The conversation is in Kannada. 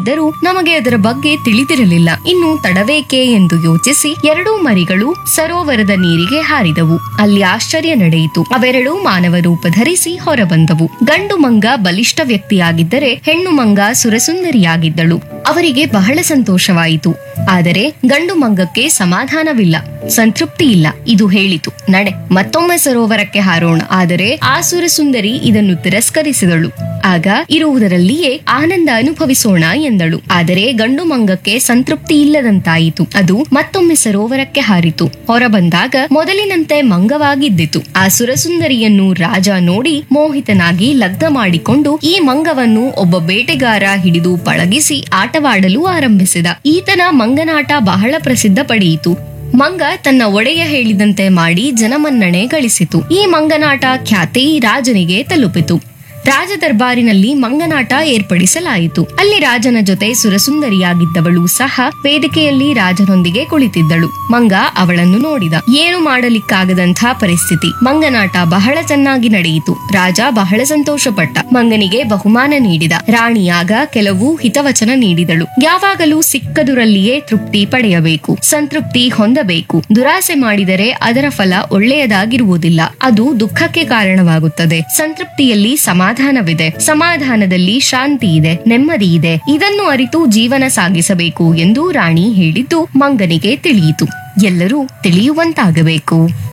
ಆಗಿದ್ದರೂ ನಮಗೆ ಅದರ ಬಗ್ಗೆ ತಿಳಿದಿರಲಿಲ್ಲ ಇನ್ನು ತಡವೇಕೆ ಎಂದು ಯೋಚಿಸಿ ಎರಡೂ ಮರಿಗಳು ಸರೋವರದ ನೀರಿಗೆ ಹಾರಿದವು ಅಲ್ಲಿ ಆಶ್ಚರ್ಯ ನಡೆಯಿತು ಅವೆರಡೂ ಮಾನವ ರೂಪ ಧರಿಸಿ ಹೊರಬಂದವು ಗಂಡು ಮಂಗ ಬಲಿಷ್ಠ ವ್ಯಕ್ತಿಯಾಗಿದ್ದರೆ ಹೆಣ್ಣು ಮಂಗ ಸುರಸುಂದರಿಯಾಗಿದ್ದಳು ಅವರಿಗೆ ಬಹಳ ಸಂತೋಷವಾಯಿತು ಆದರೆ ಗಂಡು ಮಂಗಕ್ಕೆ ಸಮಾಧಾನವಿಲ್ಲ ಸಂತೃಪ್ತಿ ಇಲ್ಲ ಇದು ಹೇಳಿತು ನಡೆ ಮತ್ತೊಮ್ಮೆ ಸರೋವರಕ್ಕೆ ಹಾರೋಣ ಆದರೆ ಆ ಸುರಸುಂದರಿ ಇದನ್ನು ತಿರಸ್ಕರಿಸಿದಳು ಆಗ ಇರುವುದರಲ್ಲಿಯೇ ಆನಂದ ಅನುಭವಿಸೋಣ ಎಂದಳು ಆದರೆ ಗಂಡು ಮಂಗಕ್ಕೆ ಸಂತೃಪ್ತಿ ಇಲ್ಲದಂತಾಯಿತು ಅದು ಮತ್ತೊಮ್ಮೆ ಸರೋವರಕ್ಕೆ ಹಾರಿತು ಹೊರಬಂದಾಗ ಮೊದಲಿನಂತೆ ಮಂಗವಾಗಿದ್ದಿತು ಆ ಸುರಸುಂದರಿಯನ್ನು ರಾಜ ನೋಡಿ ಮೋಹಿತನಾಗಿ ಲಗ್ನ ಮಾಡಿಕೊಂಡು ಈ ಮಂಗವನ್ನು ಒಬ್ಬ ಬೇಟೆಗಾರ ಹಿಡಿದು ಪಳಗಿಸಿ ಆಟವಾಡಲು ಆರಂಭಿಸಿದ ಈತನ ಮಂಗನಾಟ ಬಹಳ ಪ್ರಸಿದ್ಧ ಪಡೆಯಿತು ಮಂಗ ತನ್ನ ಒಡೆಯ ಹೇಳಿದಂತೆ ಮಾಡಿ ಜನಮನ್ನಣೆ ಗಳಿಸಿತು ಈ ಮಂಗನಾಟ ಖ್ಯಾತಿ ರಾಜನಿಗೆ ತಲುಪಿತು ರಾಜ ದರ್ಬಾರಿನಲ್ಲಿ ಮಂಗನಾಟ ಏರ್ಪಡಿಸಲಾಯಿತು ಅಲ್ಲಿ ರಾಜನ ಜೊತೆ ಸುರಸುಂದರಿಯಾಗಿದ್ದವಳು ಸಹ ವೇದಿಕೆಯಲ್ಲಿ ರಾಜನೊಂದಿಗೆ ಕುಳಿತಿದ್ದಳು ಮಂಗ ಅವಳನ್ನು ನೋಡಿದ ಏನು ಮಾಡಲಿಕ್ಕಾಗದಂಥ ಪರಿಸ್ಥಿತಿ ಮಂಗನಾಟ ಬಹಳ ಚೆನ್ನಾಗಿ ನಡೆಯಿತು ರಾಜ ಬಹಳ ಸಂತೋಷಪಟ್ಟ ಮಂಗನಿಗೆ ಬಹುಮಾನ ನೀಡಿದ ರಾಣಿಯಾಗ ಕೆಲವು ಹಿತವಚನ ನೀಡಿದಳು ಯಾವಾಗಲೂ ಸಿಕ್ಕದುರಲ್ಲಿಯೇ ತೃಪ್ತಿ ಪಡೆಯಬೇಕು ಸಂತೃಪ್ತಿ ಹೊಂದಬೇಕು ದುರಾಸೆ ಮಾಡಿದರೆ ಅದರ ಫಲ ಒಳ್ಳೆಯದಾಗಿರುವುದಿಲ್ಲ ಅದು ದುಃಖಕ್ಕೆ ಕಾರಣವಾಗುತ್ತದೆ ಸಂತೃಪ್ತಿಯಲ್ಲಿ ಸಮಾಧಾನವಿದೆ ಸಮಾಧಾನದಲ್ಲಿ ಶಾಂತಿ ಇದೆ ನೆಮ್ಮದಿ ಇದೆ ಇದನ್ನು ಅರಿತು ಜೀವನ ಸಾಗಿಸಬೇಕು ಎಂದು ರಾಣಿ ಹೇಳಿದ್ದು ಮಂಗನಿಗೆ ತಿಳಿಯಿತು ಎಲ್ಲರೂ ತಿಳಿಯುವಂತಾಗಬೇಕು